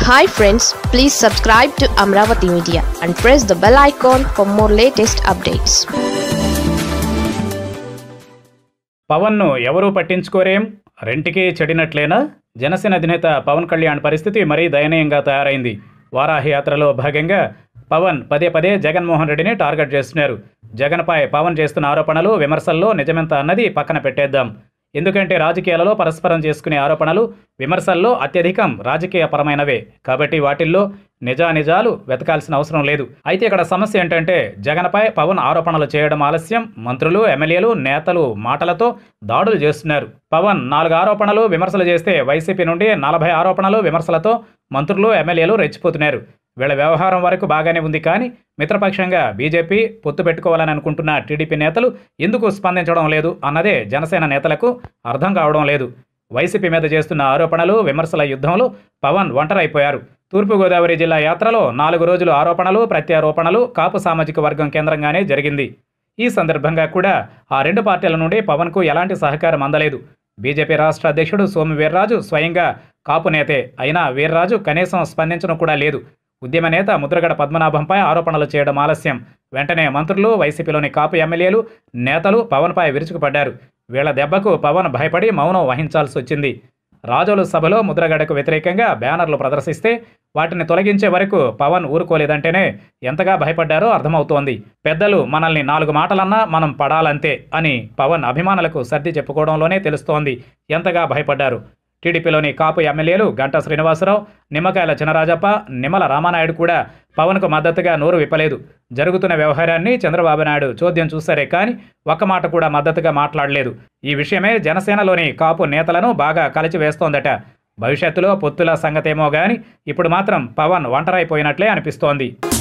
hi friends please subscribe to Amaravati media and press the bell icon for more latest updates పవన్ను ఎవరూ పట్టించుకోరేం రెంటికి చెడినట్లేనా జనసేన అధినేత పవన్ కళ్యాణ్ పరిస్థితి మరీ దయనీయంగా తయారైంది వారాహి యాత్రలో భాగంగా పవన్ పదే పదే జగన్మోహన్ రెడ్డిని టార్గెట్ చేస్తున్నారు జగన్పై పవన్ చేస్తున్న ఆరోపణలు విమర్శల్లో నిజమెంత అన్నది పక్కన పెట్టేద్దాం ఎందుకంటే రాజకీయాలలో పరస్పరం చేసుకునే ఆరోపణలు విమర్శల్లో అత్యధికం రాజకీయపరమైనవే కాబట్టి వాటిల్లో నిజానిజాలు వెతకాల్సిన అవసరం లేదు అయితే ఇక్కడ సమస్య ఏంటంటే జగన్పై పవన్ ఆరోపణలు చేయడం ఆలస్యం మంత్రులు ఎమ్మెల్యేలు నేతలు మాటలతో దాడులు చేస్తున్నారు పవన్ నాలుగు ఆరోపణలు విమర్శలు చేస్తే వైసీపీ నుండి నలభై ఆరోపణలు విమర్శలతో మంత్రులు ఎమ్మెల్యేలు రెచ్చిపోతున్నారు వీళ్ళ వ్యవహారం వరకు బాగానే ఉంది కానీ మిత్రపక్షంగా బీజేపీ పొత్తు పెట్టుకోవాలని అనుకుంటున్న టీడీపీ నేతలు ఎందుకు స్పందించడం లేదు అన్నదే జనసేన నేతలకు అర్థం కావడం లేదు వైసీపీ మీద చేస్తున్న ఆరోపణలు విమర్శల యుద్ధంలో పవన్ ఒంటరైపోయారు తూర్పుగోదావరి జిల్లా యాత్రలో నాలుగు రోజులు ఆరోపణలు ప్రత్యారోపణలు కాపు సామాజిక వర్గం కేంద్రంగానే జరిగింది ఈ సందర్భంగా కూడా ఆ రెండు పార్టీల నుండి పవన్కు ఎలాంటి సహకారం అందలేదు బీజేపీ రాష్ట్ర అధ్యక్షుడు సోము వీర్రాజు స్వయంగా కాపు నేతే అయినా వీర్రాజు కనీసం స్పందించడం కూడా లేదు ఉద్యమ నేత ముద్రగడ పద్మనాభంపై ఆరోపణలు చేయడం ఆలస్యం వెంటనే మంత్రులు వైసీపీలోని కాపు ఎమ్మెల్యేలు నేతలు పవన్పై విరుచుకుపడ్డారు వీళ్ల దెబ్బకు పవన్ భయపడి మౌనం వహించాల్సి వచ్చింది రాజోలు సభలో ముద్రగడకు వ్యతిరేకంగా బ్యానర్లు ప్రదర్శిస్తే వాటిని తొలగించే వరకు పవన్ ఊరుకోలేదంటేనే ఎంతగా భయపడ్డారో అర్థమవుతోంది పెద్దలు మనల్ని నాలుగు మాటలన్నా మనం పడాలంతే అని పవన్ అభిమానులకు సర్ది చెప్పుకోవడంలోనే తెలుస్తోంది ఎంతగా భయపడ్డారు టీడీపీలోని కాపు ఎమ్మెల్యేలు గంటా శ్రీనివాసరావు నిమ్మకాయల చినరాజప్ప నిమ్మల రామానాయుడు కూడా పవన్కు మద్దతుగా నోరు విప్పలేదు జరుగుతున్న వ్యవహారాన్ని చంద్రబాబు నాయుడు చోద్యం చూశారే కానీ ఒక్క మాట కూడా మద్దతుగా మాట్లాడలేదు ఈ విషయమే జనసేనలోని కాపు నేతలను బాగా కలిచివేస్తోందట భవిష్యత్తులో పొత్తుల సంగతేమో గాని ఇప్పుడు మాత్రం పవన్ ఒంటరైపోయినట్లే అనిపిస్తోంది